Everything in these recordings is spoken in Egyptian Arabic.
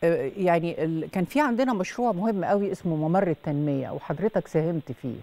آه، يعني ال- كان في عندنا مشروع مهم قوي اسمه ممر التنميه وحضرتك ساهمت فيه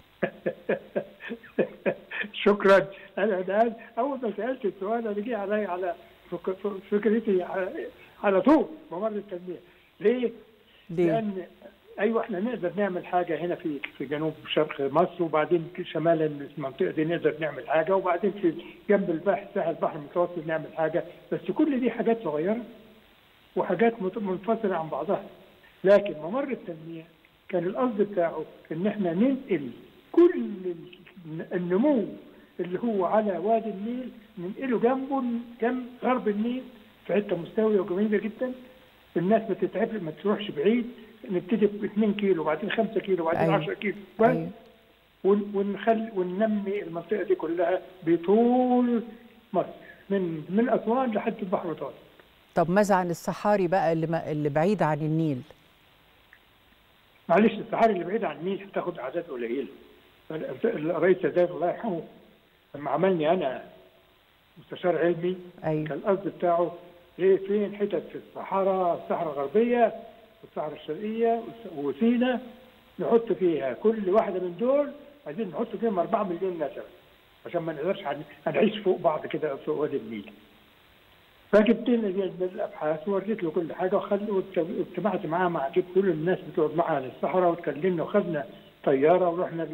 شكرا انا الان اول ما سالت السؤال انا جه علي على فك- ف- فكرتي على- على طول ممر التنميه ليه؟ ليه؟ لان ايوه احنا نقدر نعمل حاجه هنا في في جنوب شرق مصر وبعدين في شمال المنطقه دي نقدر نعمل حاجه وبعدين في جنب البحر ساحل البحر المتوسط نعمل حاجه بس كل دي حاجات صغيره وحاجات مت- منفصله عن بعضها لكن ممر التنميه كان القصد بتاعه ان احنا ننقل كل ال- النمو اللي هو على وادي النيل ننقله جنبه جنب غرب النيل في حته مستويه وجميله جدا الناس ما تتعب ما تروحش بعيد نبتدي ب 2 كيلو وبعدين 5 كيلو وبعدين أيوة. 10 كيلو بس أيوة. ون- ونخل وننمي المنطقه دي كلها بطول مصر من من اسوان لحد البحر المتوسط طب ماذا عن الصحاري بقى اللي, ما اللي بعيدة عن النيل معلش الصحاري اللي بعيد عن النيل هتاخد اعداد قليله الرئيس السادات الله يرحمه لما عملني انا مستشار علمي أيوة. كان القصد بتاعه ايه فين حتت في الصحراء الصحراء الغربيه والصحراء الشرقيه وسينا نحط فيها كل واحده من دول عايزين نحط فيهم 4 مليون نسمه عشان ما نقدرش هن- هنعيش فوق بعض كده فوق وادي النيل فجبت له دي الابحاث ووريت له كل حاجه وخل واجتمعت معاه مع جبت كل الناس بتقعد معاه للصحراء واتكلمنا وخدنا طياره ورحنا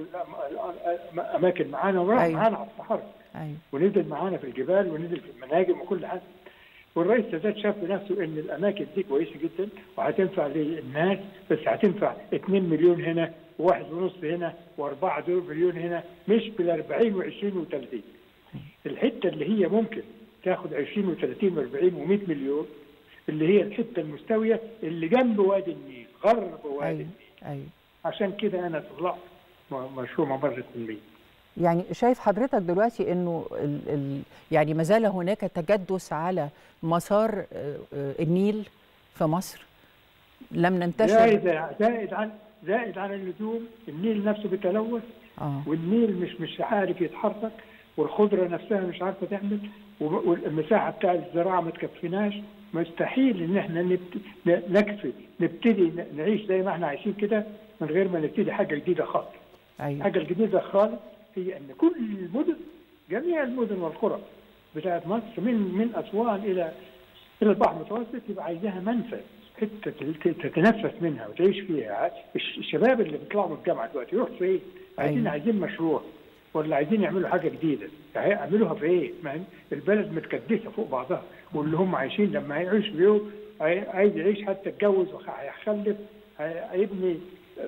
الاماكن معانا وراح أيوة. معانا على الصحراء أيوة. ونزل معانا في الجبال ونزل في المناجم وكل حاجه والرئيس السادات شاف بنفسه ان الاماكن دي كويسه جدا وهتنفع للناس بس هتنفع 2 مليون هنا وواحد ونص هنا واربعه دول مليون هنا مش بال 40 و20 و30 الحته اللي هي ممكن تاخد 20 و30 و40 و100 مليون اللي هي الحته المستويه اللي جنب وادي النيل غرب وادي أيوة. النيل أيوة. عشان كده انا طلعت م- مشروع ممر التنميه يعني شايف حضرتك دلوقتي انه ال ال يعني ما زال هناك تجدس على مسار آه، آه، النيل في مصر لم ننتشر زائد زائد عن زائد عن اللزوم النيل نفسه بيتلوث اه والنيل مش مش عارف يتحرك والخضره نفسها مش عارفه تعمل وب- والمساحه بتاع الزراعه ما تكفيناش مستحيل ان احنا نبت... ن- نكفي نبتدي ن- نعيش زي ما احنا عايشين كده من غير ما نبتدي حاجه جديده خالص. ايوه الحاجه الجديده خالص هي ان كل المدن جميع المدن والقرى بتاعت مصر من من اسوان الى الى البحر المتوسط يبقى عايزاها منفذ حته تت- تتنفس منها وتعيش فيها الش- الشباب اللي بيطلعوا من الجامعه دلوقتي يروح فين؟ عايزين أيوة. عايزين مشروع ولا عايزين يعملوا حاجه جديده هيعملوها في ايه؟ ما هي البلد متكدسه فوق بعضها واللي هم عايشين لما هيعيش بيوم هي- عايز يعيش حتى يتجوز وهيخلف هي- هيبني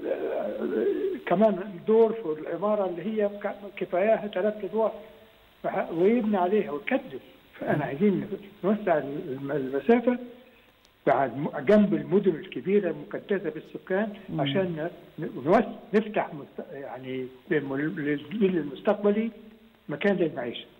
كمان دور في العماره اللي هي ك- كفاياها ثلاث ادوار فح- ويبني عليها ويكدس فانا عايزين نوسع الم- المسافه بعد م- جنب المدن الكبيره المكدسه بالسكان مم. عشان ن- نوس نفتح مست... يعني للم- للجيل المستقبلي مكان للمعيشه